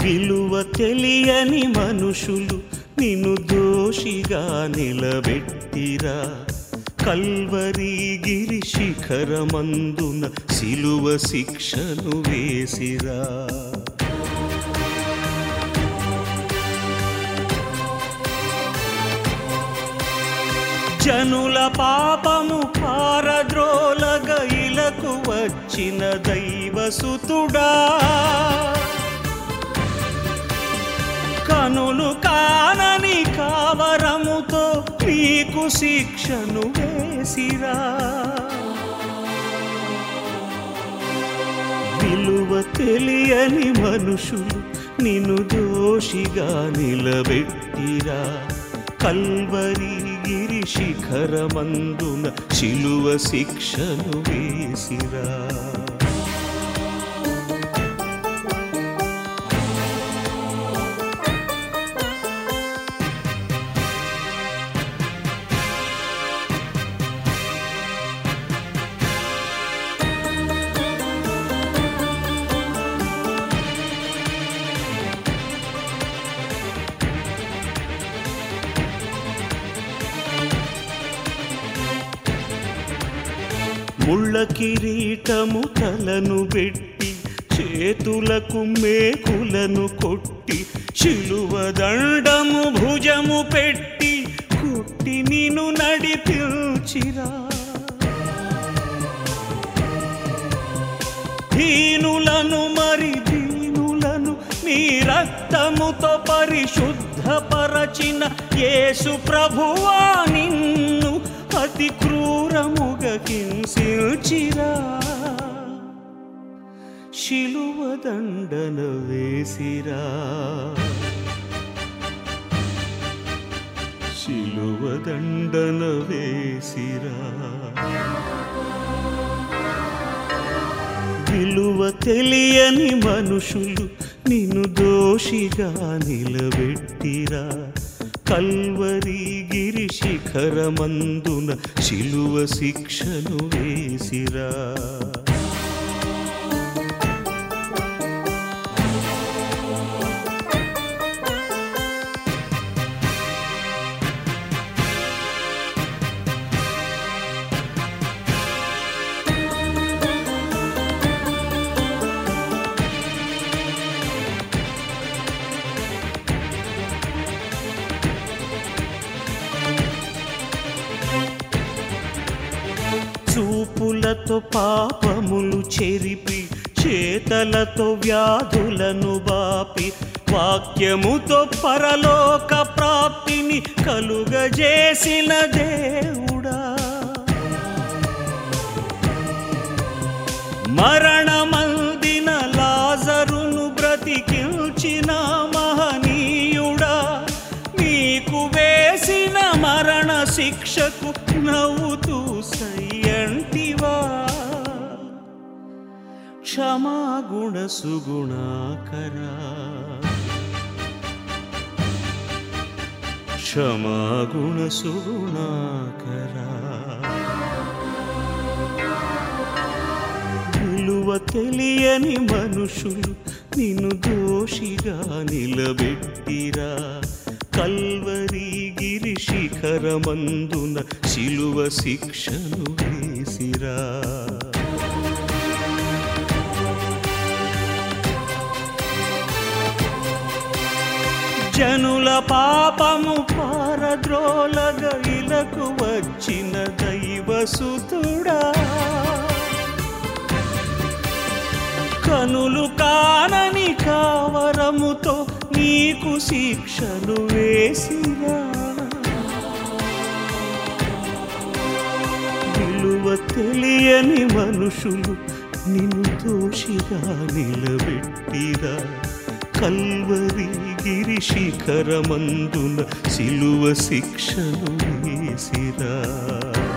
విలువ తెలియని మనుషులు నిన్ను దోషిగా నిలబెట్టిరా కల్వరి గిరి శిఖరమందున సిలువ శిక్షను వేసిరా జనుల పాపము పారద్రోలగ ఇలకు వచ్చిన దైవసుతుడా కనులు కానని కావరముతో నీకు శిక్షను వేసిరా విలువ తెలియని మనుషులు నిన్ను దోషిగా నిలబెట్టిరా కల్వరి గిరి శిఖరమందున శిలువ శిక్షను వేసిరా ముళ్ళ కిరీటము తలను పెట్టి చేతులకు మేకులను కొట్టి శిలువ దండము భుజము పెట్టి కొట్టి నిన్ను నడిపించిరా దీనులను మరి దీనులను నీ రక్తముతో పరిశుద్ధపరచిన యేసు ప్రభువా నిన్ను అతి క్రూరముగా హింసించిరా శిలువ దండన వేసిరా శిలువ దండన వేసిరా విలువ తెలియని మనుషులు నిన్ను దోషిగా నిలబెట్టిరా కల్వరి గిరి శిఖరమందున శిలువ శిక్షను వేసిరా చూపులతో పాపములు చెరిపి చేతలతో వ్యాధులను బాపి వాక్యముతో పరలోక ప్రాప్తిని కలుగజేసిన దేవుడా మరణమందిన లాజరును బ్రతికించిన మహనీయుడా నీకు వేసిన మరణ శిక్షకు నవ్వుతూ సయ్యంటివా క్షమాగుణ సుగుణాకరా క్షమాగుణ సుగుణాకరా విలువ తెలియని మనుషులు నిన్ను దోషిగా నిలబెట్టిరా కల్వరి గిరి శిఖరమందున శిలువ శిక్షను వేసిరా జనుల పాపము పారద్రోలగ ఇలకు వచ్చిన దైవసుతుడా కనులు కానని కావరముతో నీకు శిక్షను వేసిరా విలువ తెలియని మనుషులు నిన్ను దోషిగా నిలబెట్టిరా కల్వరి గిరి శిఖరమందున శిలువ శిక్షను వేసిరా